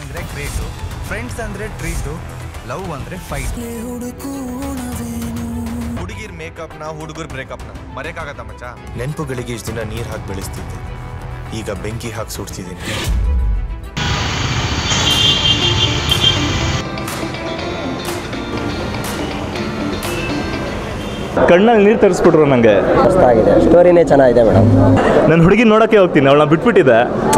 ಅಂದ್ರೆ great friends ಅಂದ್ರೆ treat love ಅಂದ್ರೆ ಫೈಟ್ ಹುಡುಗಿರ್ ಮೇಕಪ್ನ ಹುಡುಗರ್ ಬ್ರೇಕಪ್ನ ಮರೆಯಕ್ಕಾಗತ್ತ ಮಚ್ಚ ನೆನಪುಗಳಿಗೆ ಇಷ್ಟು ದಿನ ನೀರು ಹಾಕಿ ಬೆಳೆಸ್ತಿದ್ದೆ ಈಗ ಬೆಂಕಿ ಹಾಕಿ ಸುಡ್ತಿದ್ದೀನಿ ಕಣ್ಣಲ್ಲಿ ನೀರು ತರಿಸ್ಬಿಟ್ರು ನನಗೆ ಮಸ್ತಾಗಿದೆ ಸ್ಟೋರಿನೇ ಚೆನ್ನಾಗಿದೆ ಮೇಡಮ್ ನನ್ನ ಹುಡುಗಿ ನೋಡೋಕ್ಕೆ ಹೋಗ್ತೀನಿ ಅವಳನ್ನ ಬಿಟ್ಬಿಟ್ಟಿದ್ದೆ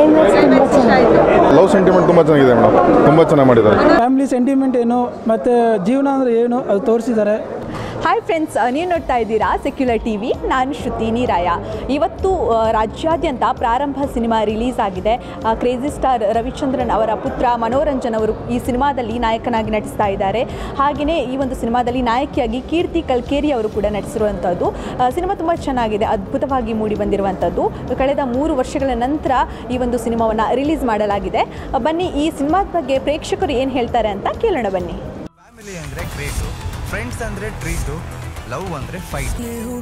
ಲವ್ ಸೆಂಟಿಮೆಂಟ್ ತುಂಬ ಚೆನ್ನಾಗಿದೆ ಮೇಡಮ್ ತುಂಬ ಚೆನ್ನಾಗಿ ಮಾಡಿದ್ದಾರೆ ಫ್ಯಾಮಿಲಿ ಸೆಂಟಿಮೆಂಟ್ ಏನು ಮತ್ತು ಜೀವನ ಅಂದರೆ ಏನು ಅದು ತೋರಿಸಿದ್ದಾರೆ ಹಾಯ್ ಫ್ರೆಂಡ್ಸ್ ನೀವು ನೋಡ್ತಾ ಇದ್ದೀರಾ ಸೆಕ್ಯುಲರ್ ಟಿ ವಿ ನಾನು ಶ್ರುತಿ ನೀರಾಯ ಇವತ್ತು ಆ, ರಾಜ್ಯಾದ್ಯಂತ ಪ್ರಾರಂಭ ಸಿನಿಮಾ ರಿಲೀಸ್ ಆಗಿದೆ ಆ, ಕ್ರೇಜಿ ಸ್ಟಾರ್ ರವಿಚಂದ್ರನ್ ಅವರ ಪುತ್ರ ಮನೋರಂಜನ್ ಅವರು ಈ ಸಿನಿಮಾದಲ್ಲಿ ನಾಯಕನಾಗಿ ನಟಿಸ್ತಾ ಇದ್ದಾರೆ ಹಾಗೆಯೇ ಈ ಒಂದು ಸಿನಿಮಾದಲ್ಲಿ ನಾಯಕಿಯಾಗಿ ಕೀರ್ತಿ ಕಲ್ಕೇರಿ ಅವರು ಕೂಡ ನಟಿಸಿರುವಂಥದ್ದು ಆ, ಸಿನಿಮಾ ತುಂಬ ಚೆನ್ನಾಗಿದೆ ಅದ್ಭುತವಾಗಿ ಮೂಡಿ ಬಂದಿರುವಂಥದ್ದು ಕಳೆದ ಮೂರು ವರ್ಷಗಳ ನಂತರ ಈ ಒಂದು ಸಿನಿಮಾವನ್ನು ರಿಲೀಸ್ ಮಾಡಲಾಗಿದೆ ಆ, ಬನ್ನಿ ಈ ಸಿನಿಮಾದ ಬಗ್ಗೆ ಪ್ರೇಕ್ಷಕರು ಏನು ಹೇಳ್ತಾರೆ ಅಂತ ಕೇಳೋಣ ಬನ್ನಿ ಫ್ಯಾಮಿಲಿ ಅಂದ್ರೆ ಕ್ರೇಟು ಫ್ರೆಂಡ್ಸ್ ಅಂದ್ರೆ ಟ್ರೀಟು ಲವ್ ಅಂದ್ರೆ ಫೈಟ್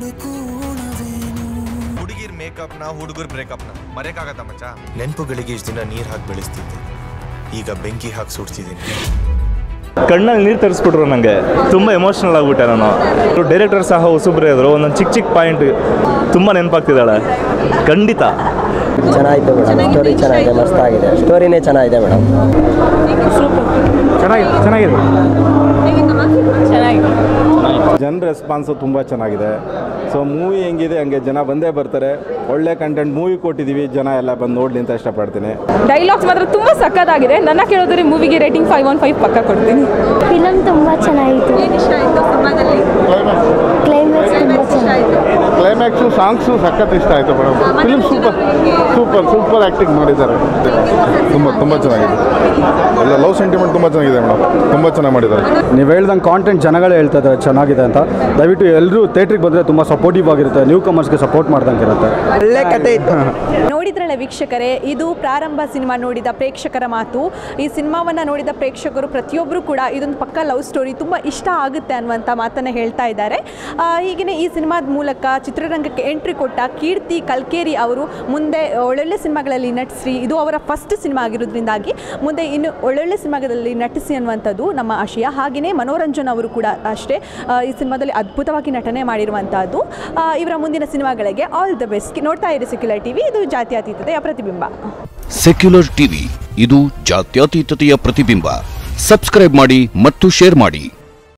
ಹುಡುಗಿರ್ ಮೇಕಪ್ನ ಹುಡುಗರ್ ಬ್ರೇಕಪ್ನ ಮರೆಯಕ್ಕಾಗತ್ತ ಮಚ್ಚ ನೆನಪುಗಳಿಗೆ ಇಷ್ಟು ದಿನ ನೀರು ಹಾಕಿ ಬೆಳೆಸ್ತಿದ್ದೆ ಈಗ ಬೆಂಕಿ ಹಾಕಿ ಸುಡ್ತಿದ್ದೀನಿ ಕಣ್ಣಲ್ಲಿ ನೀರು ತರಿಸ್ಬಿಟ್ರು ನನಗೆ ತುಂಬ ಎಮೋಷ್ನಲ್ ಆಗಿಬಿಟ್ಟೆ ನಾನು ಡೈರೆಕ್ಟರ್ ಸಹ ಹೊಸಬ್ರೆ ಇದ್ರು ಒಂದೊಂದು ಚಿಕ್ಕ ಚಿಕ್ಕ ಪಾಯಿಂಟ್ ತುಂಬ ನೆನಪಾಗ್ತಿದ್ದಾಳೆ ಖಂಡಿತ ಚೆನ್ನಾಗಿತ್ತು ಮೇಡಮ್ ಸ್ಟೋರಿ ಚೆನ್ನಾಗಿದೆ ಮಸ್ತಾಗಿದೆ ಸ್ಟೋರಿನೇ ಚೆನ್ನಾಗಿದೆ ಮೇಡಮ್ ಚೆನ್ನಾಗಿದೆ ಚೆನ್ನಾಗಿದೆ ಚೆನ್ನಾಗಿದೆ ಜನ ರೆಸ್ಪಾನ್ಸು ತುಂಬ ಚೆನ್ನಾಗಿದೆ ಸೊ ಮೂವಿ ಹೆಂಗಿದೆ ಹಂಗೆ ಜನ ಬಂದೇ ಬರ್ತಾರೆ ಒಳ್ಳೆ ಕಂಟೆಂಟ್ ಮೂವಿ ಕೊಟ್ಟಿದ್ದೀವಿ ಜನ ಎಲ್ಲ ಬಂದು ನೋಡಲಿ ಅಂತ ಇಷ್ಟಪಡ್ತೀನಿ ಡೈಲಾಗ್ಸ್ ಮಾತ್ರ ತುಂಬ ಸಕ್ಕತ್ತಾಗಿದೆ ನನ್ನ ಕೇಳೋದ್ರೆ ಮೂವಿಗೆ ರೇಟಿಂಗ್ ಫೈವ್ ಒನ್ ಫೈವ್ ಪಕ್ಕ ಕೊಡ್ತೀನಿ ಫಿಲಮ್ ತುಂಬ ಚೆನ್ನಾಗಿತ್ತು ಕ್ಲೈಮ್ಯಾಕ್ಸ್ ತುಂಬ ಚೆನ್ನಾಗಿತ್ತು ಕ್ಲೈಮ್ಯಾಕ್ಸು ಸಾಂಗ್ಸು ಸಖತ್ ಇಷ್ಟ ಆಯಿತು madam film super super super acting ಮಾಡಿದ್ದಾರೆ ತುಂಬ ತುಂಬ ಚೆನ್ನಾಗಿದೆ ಎಲ್ಲ ಲವ್ ಸೆಂಟಿಮೆಂಟ್ ತುಂಬ ಚೆನ್ನಾಗಿದೆ ಮೇಡಮ್ ತುಂಬ ಚೆನ್ನಾಗಿ ಮಾಡಿದ್ದಾರೆ ನೀವು ಹೇಳ್ದಂಗೆ ಕಾಂಟೆಂಟ್ ಜನಗಳೇ ಹೇಳ್ತಾ ಇದ್ದಾರೆ ಚೆನ್ನಾಗಿದೆ ಅಂತ ದಯವಿಟ್ಟು ಎಲ್ಲರೂ ಥಿಯೇಟ್ರಿಗೆ ಬಂದರೆ ತುಂಬ ಸಪೋರ್ಟಿವ್ ಆಗಿರುತ್ತೆ ನ್ಯೂ ಕಮರ್ಸ್ಗೆ ಸಪೋರ್ಟ್ ಮಾಡ್ದಂಗೆ ಇರುತ್ತೆ ಒಳ್ಳೆ ಕತೆ ಇತ್ತು ನೋಡಿದ್ರಲ್ಲ ವೀಕ್ಷಕರೇ ಇದು ಪ್ರಾರಂಭ ಸಿನಿಮಾ ನೋಡಿದ ಪ್ರೇಕ್ಷಕರ ಮಾತು ಈ ಸಿನಿಮಾವನ್ನು ನೋಡಿದ ಪ್ರೇಕ್ಷಕರು ಪ್ರತಿಯೊಬ್ಬರು ಕೂಡ ಇದೊಂದು ಪಕ್ಕ ಲವ್ ಸ್ಟೋರಿ ತುಂಬ ಇಷ್ಟ ಆಗುತ್ತೆ ಅನ್ನುವಂಥ ಮಾತನ್ನು ಹೇಳ್ತಾ ಇದ್ದಾರೆ ಆ, ಹೀಗೆಯೇ ಈ ಸಿನಿಮಾದ ಮೂಲಕ ಚಿತ್ರರಂಗಕ್ಕೆ ಎಂಟ್ರಿ ಕೊಟ್ಟ ಕೀರ್ತಿ ಕಲ್ಕೇರಿ ಅವರು ಮುಂದೆ ಒಳ್ಳೊಳ್ಳೆ ಸಿನಿಮಾಗಳಲ್ಲಿ ನಟಿಸಿ ಇದು ಅವರ ಫಸ್ಟ್ ಸಿನಿಮಾ ಆಗಿರೋದ್ರಿಂದಾಗಿ ಮುಂದೆ ಇನ್ನು ಒಳ್ಳೊಳ್ಳೆ ಸಿನಿಮಾಗಳಲ್ಲಿ ನಟಿಸಿ ಅನ್ನುವಂಥದ್ದು ನಮ್ಮ ಆಶಯ ಹಾಗೆಯೇ ಮನೋರಂಜನ್ ಅವರು ಕೂಡ ಅಷ್ಟೇ ಆ, ಈ ಸಿನಿಮಾದಲ್ಲಿ ಅದ್ಭುತವಾಗಿ ನಟನೆ ಮಾಡಿರುವಂಥದ್ದು ಆ, ಇವರ ಮುಂದಿನ ಸಿನಿಮಾಗಳಿಗೆ ಆಲ್ ದ ಬೆಸ್ಟ್ ನೋಡ್ತಾ ಇರಿ ಸೆಕ್ಯುಲರ್ ಟಿವಿ ಇದು ಜಾತ್ಯತೀತತೆಯ ಪ್ರತಿಬಿಂಬ ಸೆಕ್ಯುಲರ್ ಟಿವಿ ಇದು ಜಾತ್ಯತೀತತೆಯ ಪ್ರತಿಬಿಂಬ ಸಬ್ಸ್ಕ್ರೈಬ್ ಮಾಡಿ ಮತ್ತು ಶೇರ್ ಮಾಡಿ